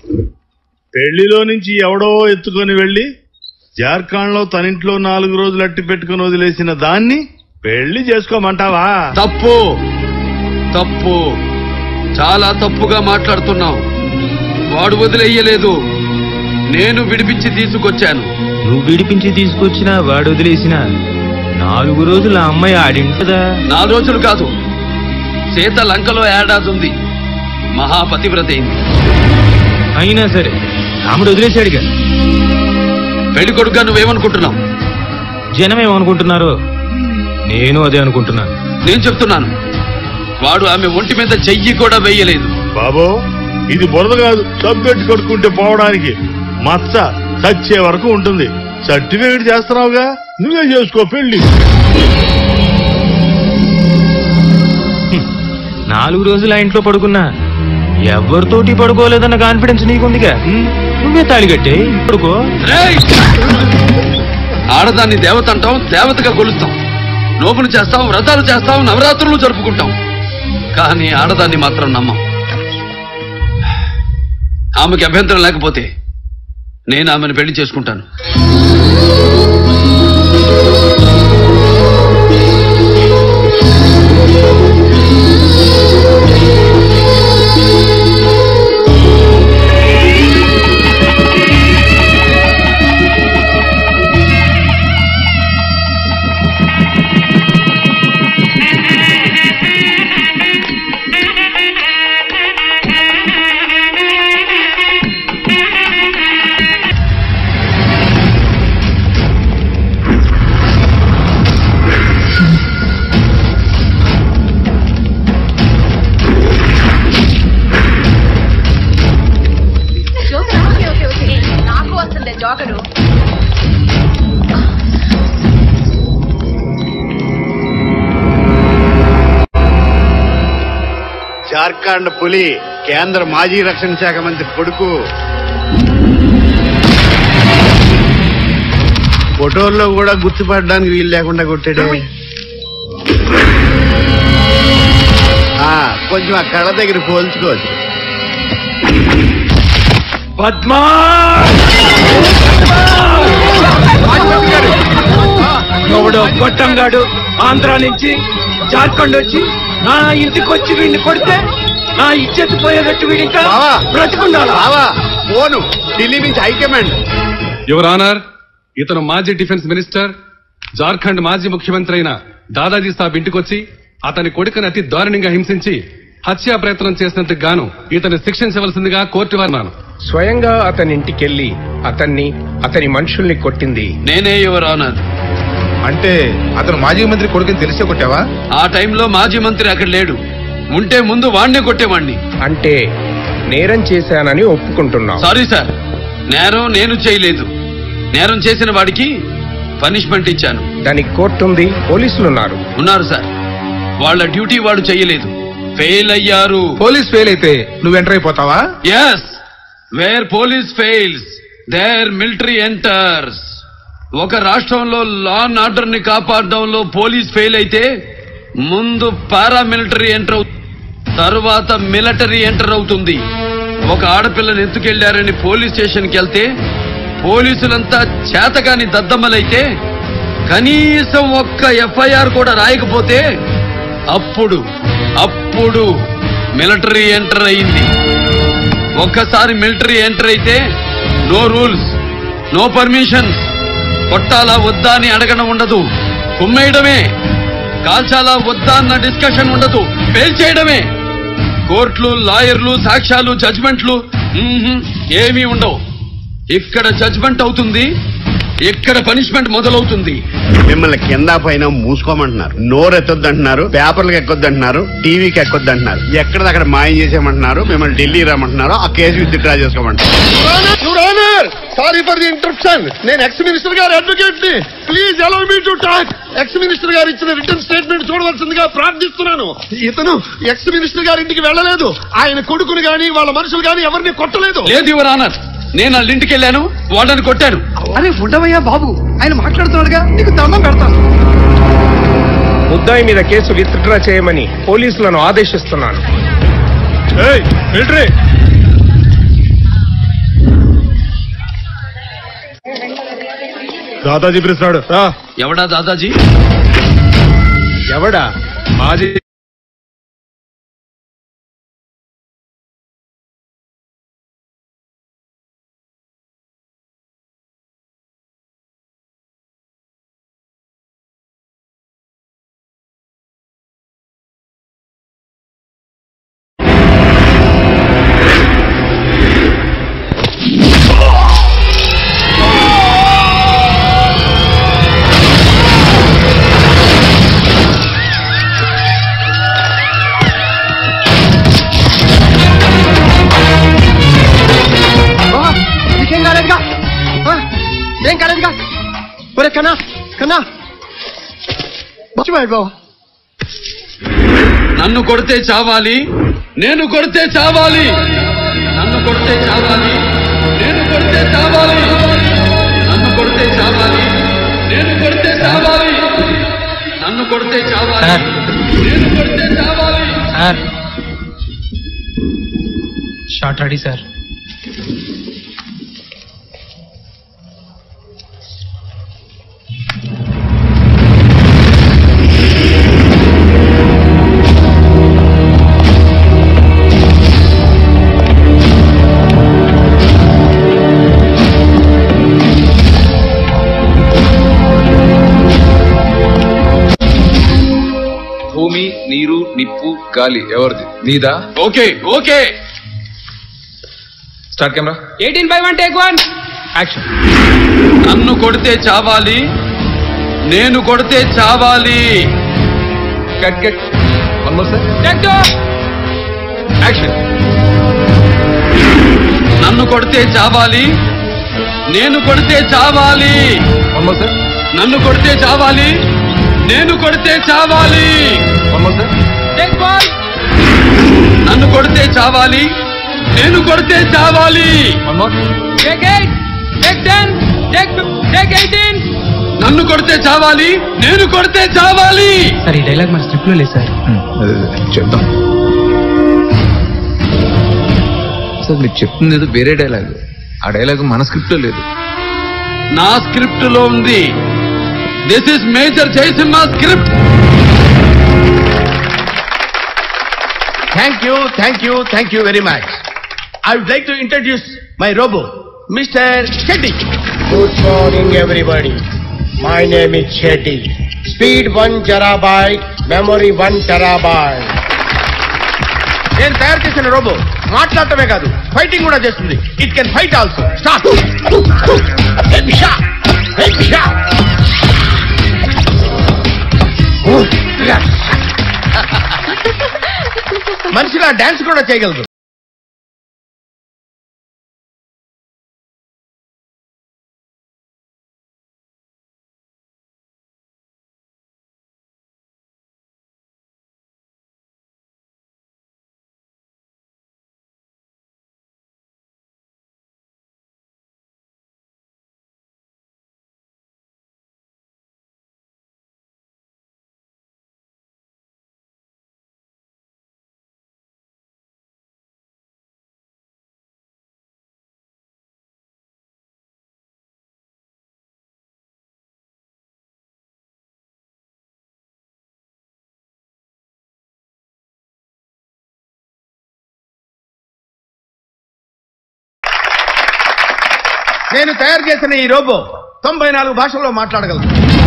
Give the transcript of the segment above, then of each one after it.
పెళ్లిలో నుంచి ఎవడో ఎత్తుకొని వెళ్లి జార్ఖండ్ లో తన ఇంట్లో నాలుగు రోజులు అట్టి పెట్టుకుని వదిలేసిన దాన్ని పెళ్లి చేసుకోమంటావా తప్పు తప్పు చాలా తప్పుగా మాట్లాడుతున్నావు వాడు వదిలేయలేదు నేను విడిపించి తీసుకొచ్చాను నువ్వు విడిపించి తీసుకొచ్చిన వాడు వదిలేసిన నాలుగు రోజులు ఆ అమ్మాయి ఆడింటదా నాలుగు రోజులు కాదు సీత లంకలో ఏడాది ఉంది మహాపతివ్రత అయింది అయినా సరే రాముడు వదిలేశాడుగా పెళ్లి కొడుకుగా నువ్వేమనుకుంటున్నావు జనం ఏమనుకుంటున్నారు నేను అదే అనుకుంటున్నాను నేను చెప్తున్నాను వాడు ఆమె ఒంటి మీద చెయ్యి కూడా వెయ్యలేదు బాబో ఇది బురద కాదు సబ్బెట్టు కడుక్కుంటే పోవడానికి మచ్చ చచ్చే వరకు ఉంటుంది సర్టిఫికేట్ చేస్తున్నావుగా నువ్వే చేసుకో పెళ్లి నాలుగు రోజులు ఆ ఇంట్లో పడుకున్నా ఎవరితోటి పడుకోలేదన్న కాన్ఫిడెన్స్ నీకుందిగా ఉమ్, నువ్వే తాళి కట్టే పడుకో రేయ్! ఆడదాన్ని దేవత అంటాం దేవతగా కొలుస్తాం నోపులు చేస్తాం వ్రతాలు చేస్తాం నవరాత్రులు జరుపుకుంటాం కానీ ఆడదాన్ని మాత్రం నమ్మం ఆమెకి అభ్యంతరం లేకపోతే నేను ఆమెను పెళ్లి చేసుకుంటాను జోకరా? Okay, okay, okay. నాకు వస్తుంది జోకరు జార్ఖండ్ పులి కేంద్ర మాజీ రక్షణ శాఖ మంత్రి కొడుకు ఫోటోల్లో కూడా గుర్తుపడడానికి వీలు లేకుండా కొట్టాడే ఆ, కొంచెం ఆ కళ్ళ దగ్గర పోల్చుకోవచ్చు పద్మా ఎవడో గొట్టంగాడు ఆంధ్ర నుంచి జార్ఖండ్ వచ్చి నా ఇంటికి వచ్చి వీడిని కొడితే నా ఇచ్చెత్తు పోయేటట్టు వీడి ఇంకా బావా బ్రతికుండాలా బావా ఫోను ఢిల్లీ నుంచి హైకమాండ్ యువర్ ఆనర్ ఇతను మాజీ డిఫెన్స్ మినిస్టర్ జార్ఖండ్ మాజీ ముఖ్యమంత్రి అయిన దాదాజీ సాబ్ ఇంటికొచ్చి అతని కొడుకుని అతి దారుణంగా హింసించి హత్యా ప్రయత్నం చేసినందుకు గాను ఇతను శిక్షించవలసిందిగా కోర్టు వారినాను స్వయంగా అతని ఇంటికెళ్లి అతన్ని అతని మనుషుల్ని కొట్టింది నేనే యువర్ ఆనర్ అంటే అతను మాజీ మంత్రి కొడుకుని తెలిసే కొట్టావా ఆ టైంలో మాజీ మంత్రి అక్కడ లేడు ఉంటే ముందు వాణ్ణే కొట్టేవాణ్ణి అంటే నేరం చేశానని ఒప్పుకుంటున్నావు సారీ సార్ నేరం నేను చేయలేదు నేరం చేసిన వాడికి పనిష్మెంట్ ఇచ్చాను దానికి కోర్టు ఉంది పోలీసులున్నారు ఉన్నారు సార్ వాళ్ళ డ్యూటీ వాడు చేయలేదు ఫెయిల్ అయ్యారు పోలీస్ ఫెయిల్ అయితే నువ్వు ఎంటర్ అయిపోతావా yes where police fails there military enters ఒక రాష్ట్రంలో లా అండ్ ఆర్డర్ ని కాపాడడంలో పోలీస్ ఫెయిల్ అయితే ముందు పారామిలిటరీ ఎంటర్ అవు తరువాత మిలిటరీ ఎంటర్ అవుతుంది ఒక ఆడపిల్లని ఎత్తుకెళ్లారని పోలీస్ స్టేషన్కి వెళ్తే పోలీసులంతా చేతగాని దద్దమ్మలైతే కనీసం ఒక్క ఎఫ్ఐఆర్ కూడా రాయకపోతే అప్పుడు అప్పుడు మిలిటరీ ఎంటర్ అయింది ఒక్కసారి మిలిటరీ ఎంటర్ అయితే నో రూల్స్ నో పర్మిషన్స్ కొట్టాలా వద్దా అని అడగడం ఉండదు కుమ్మేయడమే కాల్చాలా వద్దా అన్న డిస్కషన్ ఉండదు పేల్చేయడమే కోర్టులు లాయర్లు సాక్ష్యాలు జడ్జ్మెంట్లు మ్మ్హ్మ్, ఏమీ ఉండవు ఇక్కడ జడ్జ్మెంట్ అవుతుంది ఇక్కడ పనిష్మెంట్ మొదలవుతుంది మిమ్మల్ని కింద పైన మూసుకోమంటున్నారు నోరు ఎత్తొద్దు అంటున్నారు పేపర్లకు ఎక్కొద్దు అంటున్నారు టీవీకి ఎక్కొద్దు అంటున్నారు ఎక్కడిదక్కడ మాయం చేసేయమంటున్నారు మిమ్మల్ని ఢిల్లీ రమ్మంటున్నారు ఆ కేసు విత్డ్రా చేసుకోమంటున్నారు సారీ ఫర్ ది ఇంటరప్షన్ నేను ఎక్స్ మినిస్టర్ గారి అడ్వకేట్ ని please allow me to talk ex minister గారు ఇచ్చిన రిటర్న్ స్టేట్మెంట్ చూడవలసిందిగా ప్రార్థిస్తున్నాను ఇతను ఎక్స్ మినిస్టర్ గారి ఇంటికి వెళ్ళలేదు ఆయన కొడుకుని గాని వాళ్ళ మనుషులు గాని ఎవరిని కొట్టలేదు లేదు యువర్ ఆనర్ నేను వాళ్ళ ఇంటికి వెళ్ళాను వాళ్ళని కొట్టాను అరే ఉండవయ్యా బాబు ఆయన మాట్లాడుతున్నాడుగా నీకు దండం పెడతాను ముద్దాయి మీద కేసు విత్డ్రా చేయమని పోలీసులను ఆదేశిస్తున్నాను దాదాజీ పిలుస్తాడు రా ఎవడా దాదాజీ ఎవడా మాజీ నీకేం కాలేదుగా ఆ? ఏం కాలేదుగా ఒరే కన్నా కన్నా మర్చిపోయాడు బాబు నన్ను కొడితే చావాలి నేను కొడితే చావాలి నన్ను కొడితే చావాలి నేను కొడితే చావాలి నన్ను కొడితే చావాలి నేను కొడితే చావాలి నన్ను కొడితే చావాలి నేను కొడితే చావాలి సార్ షార్ట్ రెడీ సార్ భూమి నీరు నిప్పు గాలి ఎవరిది నీదా okay okay start camera eighteen by one take one action నన్ను కొడితే చావాలి నేను కొడితే చావాలి cut cut one more sir take two action నన్ను కొడితే చావాలి నేను కొడితే చావాలి వన్ మోర్ సార్ నన్ను కొడితే చావాలి నేను కొడితే చావాలి one more sir take ball నన్ను కొడితే చావాలి నేను కొడితే చావాలి one more take eight take ten take take eighteen నన్ను కొడితే చావాలి నేను కొడితే చావాలి సార్ ఈ డైలాగ్ మన స్క్రిప్ట్ లో లేదు సార్ చెప్దాం సార్ మీరు చెప్తుంది ఏదో వేరే డైలాగ్ ఆ డైలాగ్ మన స్క్రిప్ట్ లో లేదు నా స్క్రిప్ట్ లో ఉంది this is major Jayasimha script thank you thank you thank you very much I would like to introduce my robot mister Cheddi good morning everybody my name is Shetty speed one terabyte memory one terabyte నేను తయారు చేసిన robot మాట్లాడటమే కాదు fighting కూడా చేస్తుంది it can fight also start మనిషిలా dance కూడా చేయగలదు నేను తయారు చేసిన ఈ రోబో తొంభై నాలుగు భాషల్లో మాట్లాడగలను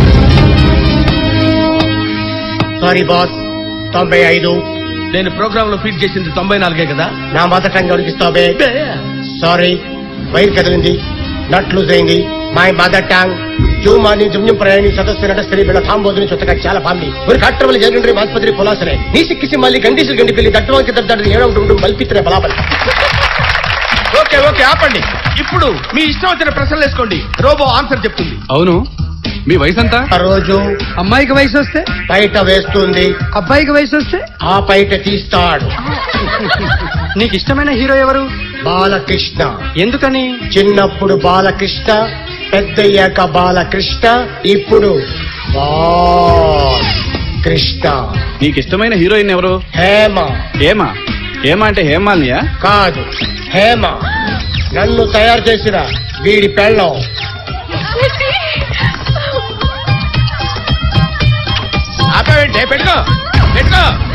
సారీ బాస్ తొంభై ఐదు నేను ప్రోగ్రామ్ లో ఫీడ్ చేసింది తొంభై నాలుగే కదా నా మదర్ టంగ్ ఉడికిస్తావే సారీ వైర్ కదిలింది నట్ లూజ్ అయింది మై మదర్ టంగ్ ಜೂಮಾನಿ ಜುಮ್ಜುಂ ಪ್ರಯಾಣಿ ಸದಸ್ಯ ನಟಸ್ಥರಿ ಬೆಳ ತಾಂಬೋದಿನಿ ಚೊತ್ತಕ ಚಾಲ ಬಾಂಬಿ ஒரு காற்றவளை ஜெகண்டரி மாஸ்பத்திரி பொலாசனை நீசி கிசி மல்லி గండీసులు గండిపిల్లి దట్టవాంకి దడ్డాడు ఏడవ ఉండు మల్పిత్రే బలాబల్ ఓకే ఓకే ఆపండి ఇప్పుడు మీ ఇష్టం వచ్చిన ప్రశ్నలు వేసుకోండి రోబో ఆన్సర్ చెప్తుంది అవును మీ వయసు ఎంత ఆ రోజు అమ్మాయికి వయసు వస్తే బయట వేస్తుంది అబ్బాయికి వయసు వస్తే ఆ బయట తీస్తాడు నీకు ఇష్టమైన హీరో ఎవరు బాలకృష్ణ ఎందుకని చిన్నప్పుడు బాలకృష్ణ పెద్దయ్యాక బాలకృష్ణ ఇప్పుడు బాల్ కృష్ణ నీకు ఇష్టమైన హీరోయిన్ ఎవరు హేమ హేమ హేమ అంటే హేమాలియా కాదు హేమ నన్ను తయారు చేసిన వీడి పెళ్ళం ఏ పెట్టుకో పెట్టుకో